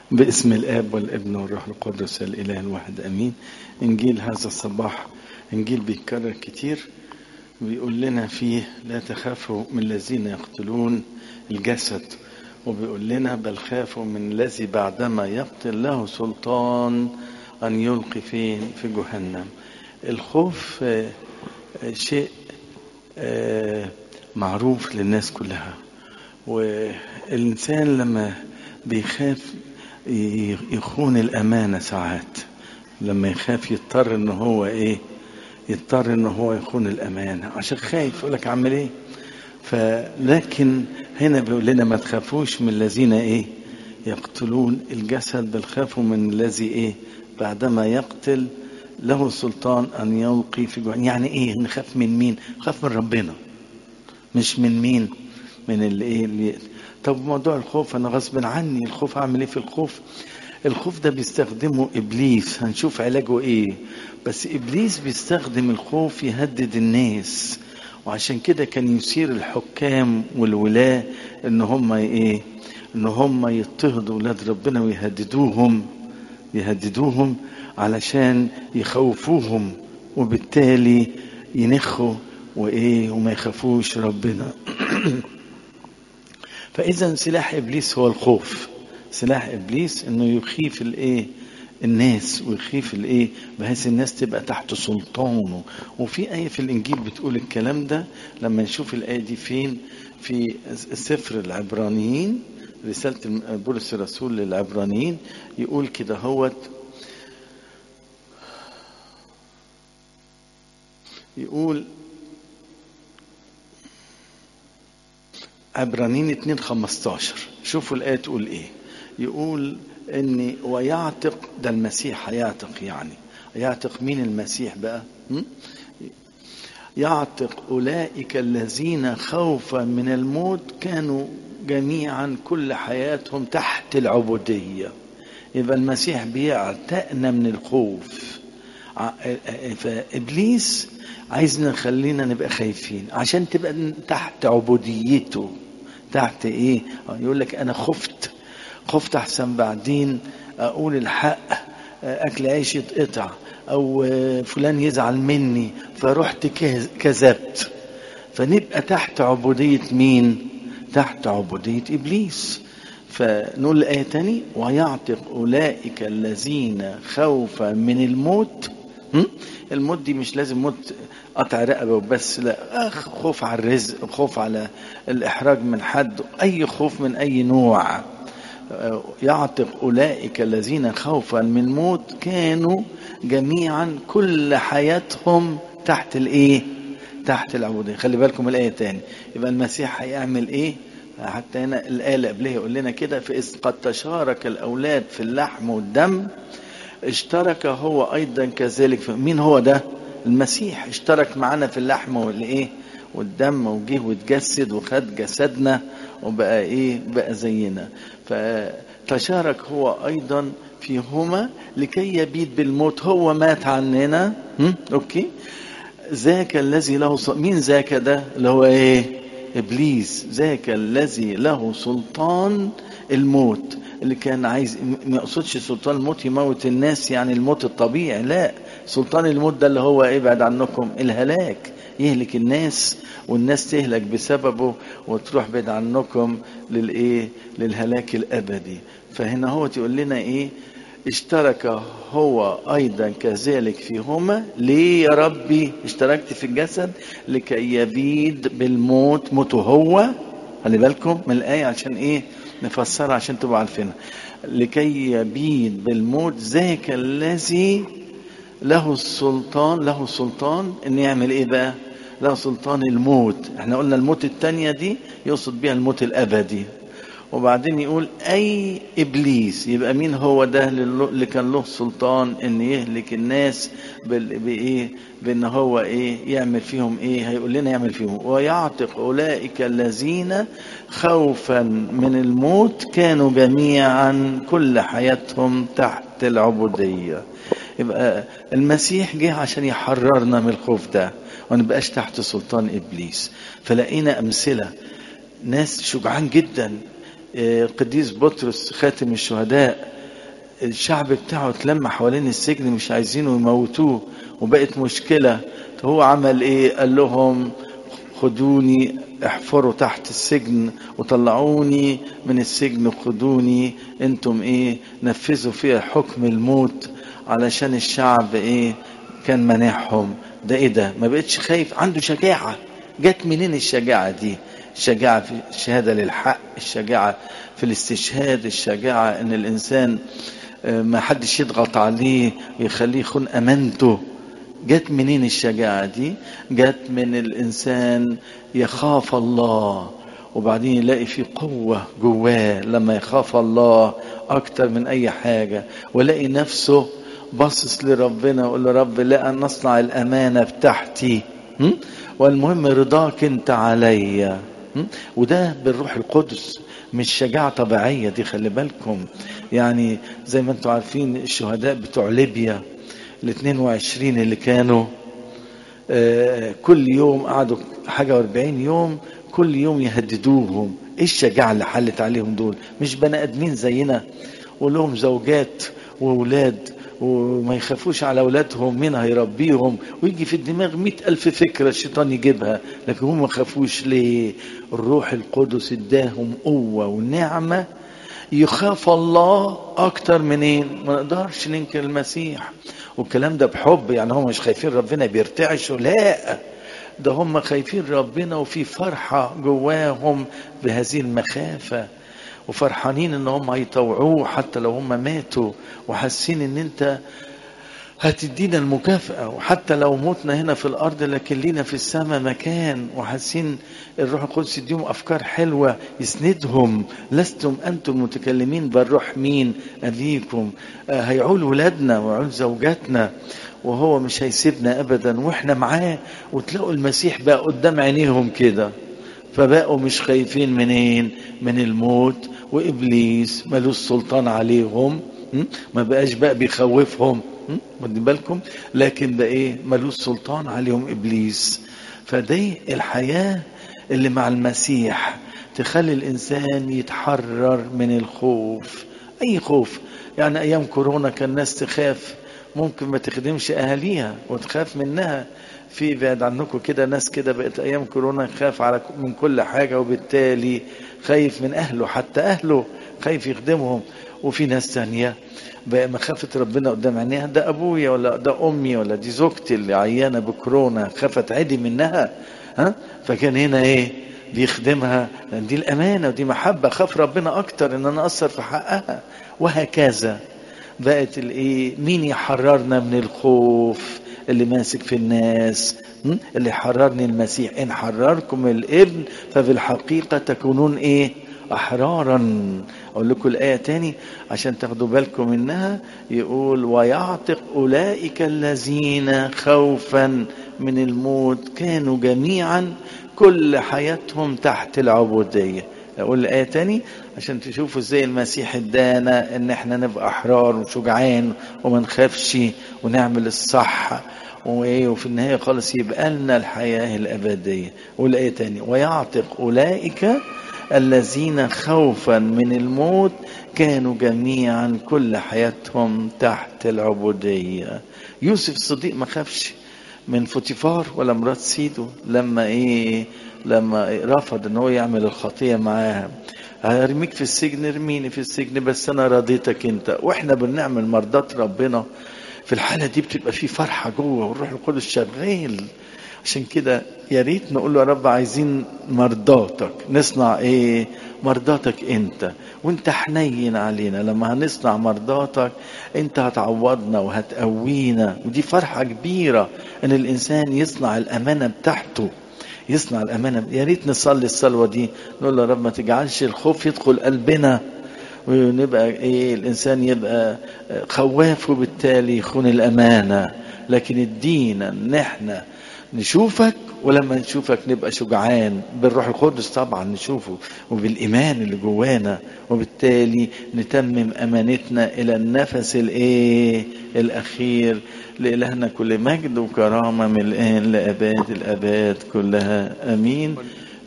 باسم الاب والابن والروح القدس الاله الواحد امين انجيل هذا الصباح انجيل بيتكرر كتير بيقول لنا فيه لا تخافوا من الذين يقتلون الجسد وبيقول لنا بل خافوا من الذي بعدما يقتل له سلطان ان يلقي فين في جهنم الخوف آه، آه، شيء آه، معروف للناس كلها والإنسان لما بيخاف ي- يخون الأمانة ساعات لما يخاف يضطر إن هو إيه يضطر إن هو يخون الأمانة عشان خايف يقول لك أعمل إيه فلكن هنا بيقول لنا ما تخافوش من الذين إيه يقتلون الجسد بل خافوا من الذي إيه بعدما يقتل له سلطان أن يلقي في جهنم يعني إيه نخاف من مين خاف من ربنا مش من مين من اللي ايه اللي طب موضوع الخوف انا غصب عني الخوف اعمل ايه في الخوف الخوف ده بيستخدمه ابليس هنشوف علاجه ايه بس ابليس بيستخدم الخوف يهدد الناس وعشان كده كان يثير الحكام والولاة ان هم ايه ان هم يضطهدوا ولاد ربنا ويهددوهم يهددوهم علشان يخوفوهم وبالتالي ينخوا وايه وما يخافوش ربنا فاذا سلاح ابليس هو الخوف سلاح ابليس انه يخيف الايه الناس ويخيف الايه بحيث الناس تبقى تحت سلطانه وفي ايه في الانجيل بتقول الكلام ده لما نشوف الايه دي فين في سفر العبرانيين رساله الم- بولس الرسول للعبرانيين يقول كده هوت يقول عبرانيين 2 15 شوفوا الآية تقول إيه يقول إن ويعتق ده المسيح هيعتق يعني يعتق مين المسيح بقى م? يعتق أولئك الذين خوفا من الموت كانوا جميعا كل حياتهم تحت العبودية يبقى المسيح بيعتقنا من الخوف ع- فإبليس عايزنا نخلينا نبقى خايفين عشان تبقى تحت عبوديته تحت ايه يقول لك انا خفت خفت احسن بعدين اقول الحق اكل عيش يتقطع او فلان يزعل مني فرحت كز- كذبت فنبقى تحت عبودية مين تحت عبودية إبليس فنقول الآية تاني ويعتق أولئك الذين خوفا من الموت م? الموت دي مش لازم موت قطع رقبة وبس لا أخ خوف على الرزق خوف على الإحراج من حد أي خوف من أي نوع يعتق أولئك الذين خوفا من الموت كانوا جميعا كل حياتهم تحت الإيه تحت العبودية خلي بالكم الآية تاني يبقى المسيح هيعمل إيه حتى هنا الآية اللي قبلها يقول لنا كده فإذ قد تشارك الأولاد في اللحم والدم اشترك هو أيضا كذلك في مين هو ده المسيح اشترك معانا في اللحم والإيه والدم وجه واتجسد وخد جسدنا وبقى ايه بقى زينا فتشارك هو ايضا فيهما لكي يبيد بالموت هو مات عننا هم؟ اوكي ذاك الذي له ص... مين ذاك ده اللي هو ايه ابليس ذاك الذي له سلطان الموت اللي كان عايز ما يقصدش سلطان الموت يموت الناس يعني الموت الطبيعي لا سلطان الموت ده اللي هو ابعد عنكم الهلاك يهلك الناس والناس تهلك بسببه وتروح بعيد عنكم للايه للهلاك الابدي فهنا هو تقول لنا ايه اشترك هو ايضا كذلك فيهما ليه يا ربي اشتركت في الجسد لكي يبيد بالموت موته هو خلي بالكم من الايه عشان ايه نفسرها عشان تبقوا عارفينها لكي يبيد بالموت ذاك الذي له السلطان له سلطان ان يعمل ايه بقى له سلطان الموت احنا قلنا الموت التانية دي يقصد بيها الموت الابدي وبعدين يقول اي ابليس يبقى مين هو ده اللي كان له سلطان ان يهلك الناس بال- بايه بان هو ايه يعمل فيهم ايه هيقول لنا يعمل فيهم ويعتق اولئك الذين خوفا من الموت كانوا جميعا كل حياتهم تحت العبوديه يبقى المسيح جه عشان يحررنا من الخوف ده وما نبقاش تحت سلطان ابليس فلقينا امثله ناس شجعان جدا آه، قديس بطرس خاتم الشهداء الشعب بتاعه اتلم حوالين السجن مش عايزينه يموتوه وبقت مشكلة هو عمل ايه قال لهم خدوني احفروا تحت السجن وطلعوني من السجن وخدوني انتم ايه نفذوا فيها حكم الموت علشان الشعب ايه كان منعهم ده ايه ده ما بقتش خايف عنده شجاعة جت منين الشجاعة دي الشجاعة في الشهادة للحق الشجاعة في الاستشهاد الشجاعة ان الانسان ما حدش يضغط عليه ويخليه يخون امانته جت منين الشجاعة دي جت من الإنسان يخاف الله وبعدين يلاقي في قوة جواه لما يخاف الله أكتر من أي حاجة ويلاقي نفسه باصص لربنا ويقول له رب لا أن نصنع الأمانة بتاعتي والمهم رضاك أنت عليا وده بالروح القدس مش شجاعة طبيعية دي خلي بالكم يعني زي ما انتم عارفين الشهداء بتوع ليبيا ال 22 اللي كانوا آه كل يوم قعدوا حاجة و40 يوم كل يوم يهددوهم ايه الشجاعة اللي حلت عليهم دول مش بني ادمين زينا ولهم زوجات واولاد وما يخافوش على اولادهم مين هيربيهم ويجي في الدماغ مئة الف فكرة الشيطان يجيبها لكن هم ما خافوش ليه الروح القدس اداهم قوة ونعمة يخاف الله اكتر منين ما نقدرش ننكر المسيح والكلام ده بحب يعني هم مش خايفين ربنا بيرتعشوا لا ده هم خايفين ربنا وفي فرحة جواهم بهذه المخافة وفرحانين ان هم هيطوعوه حتى لو هم ماتوا وحاسين ان انت هتدينا المكافأة وحتى لو متنا هنا في الأرض لكن لينا في السماء مكان وحاسين الروح القدس يديهم أفكار حلوة يسندهم لستم أنتم متكلمين بل روح مين أبيكم آه هيعول ولادنا ويعول زوجاتنا وهو مش هيسيبنا أبدا وإحنا معاه وتلاقوا المسيح بقى قدام عينيهم كده فبقوا مش خايفين منين من الموت وإبليس ملوش سلطان عليهم ما بقاش بقى بيخوفهم واخدين بالكم لكن ده ايه ملوش سلطان عليهم ابليس فدي الحياه اللي مع المسيح تخلي الانسان يتحرر من الخوف اي خوف يعني ايام كورونا كان الناس تخاف ممكن ما تخدمش اهاليها وتخاف منها في بعد عنكم كده ناس كده بقت ايام كورونا خاف على من كل حاجه وبالتالي خايف من اهله حتى اهله خايف يخدمهم وفي ناس تانية بقى مخافة ربنا قدام عينيها ده أبويا ولا ده أمي ولا دي زوجتي اللي عيانة بكورونا خافت عدي منها ها فكان هنا إيه بيخدمها دي الأمانة ودي محبة خاف ربنا أكتر إن أنا أثر في حقها وهكذا بقت الإيه مين يحررنا من الخوف اللي ماسك في الناس اللي حررني المسيح إن حرركم الابن فبالحقيقة تكونون إيه أحرارا أقول لكم الآية تاني عشان تاخدوا بالكم منها يقول ويعتق أولئك الذين خوفا من الموت كانوا جميعا كل حياتهم تحت العبودية أقول الآية تاني عشان تشوفوا ازاي المسيح ادانا ان احنا نبقى احرار وشجعان وما نخافش ونعمل الصح وايه وفي النهايه خالص يبقى لنا الحياه الابديه والايه تاني ويعتق اولئك الذين خوفا من الموت كانوا جميعا كل حياتهم تحت العبودية يوسف الصديق ما خافش من فوتيفار ولا مرات سيدو لما ايه لما رفض ان هو يعمل الخطية معاها هرميك في السجن ارميني في السجن بس انا رضيتك انت واحنا بنعمل مرضات ربنا في الحالة دي بتبقى في فرحة جوه والروح القدس شغال عشان كده يا ريت نقول له يا رب عايزين مرضاتك نصنع ايه مرضاتك انت وانت حنين علينا لما هنصنع مرضاتك انت هتعوضنا وهتقوينا ودي فرحة كبيرة ان الانسان يصنع الامانة بتاعته يصنع الامانة يا ريت نصلي الصلوة دي نقول له يا رب ما تجعلش الخوف يدخل قلبنا ونبقى ايه الانسان يبقى خواف وبالتالي يخون الامانة لكن ادينا ان احنا نشوفك ولما نشوفك نبقى شجعان بالروح القدس طبعا نشوفه وبالايمان اللي جوانا وبالتالي نتمم امانتنا الى النفس الايه الاخير لالهنا كل مجد وكرامه من الان لاباد الاباد كلها امين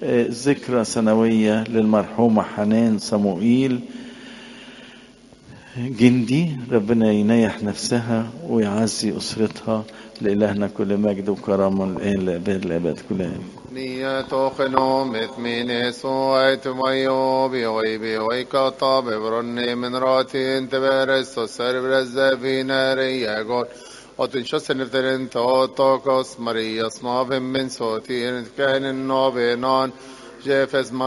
ذكرى سنويه للمرحومه حنان صموئيل جندي ربنا ينيح نفسها ويعزي أسرتها لإلهنا كل مجد وكرامة الآن لأباد الأبد كلها نية خنوم اثمين سويت ميوبي ويبي ويكطا ببرني من راتي تبرس وسر برزفين رياغون وتنشس نفترن توتوكوس مريا صناف من صوتين كان النوبينان جيفز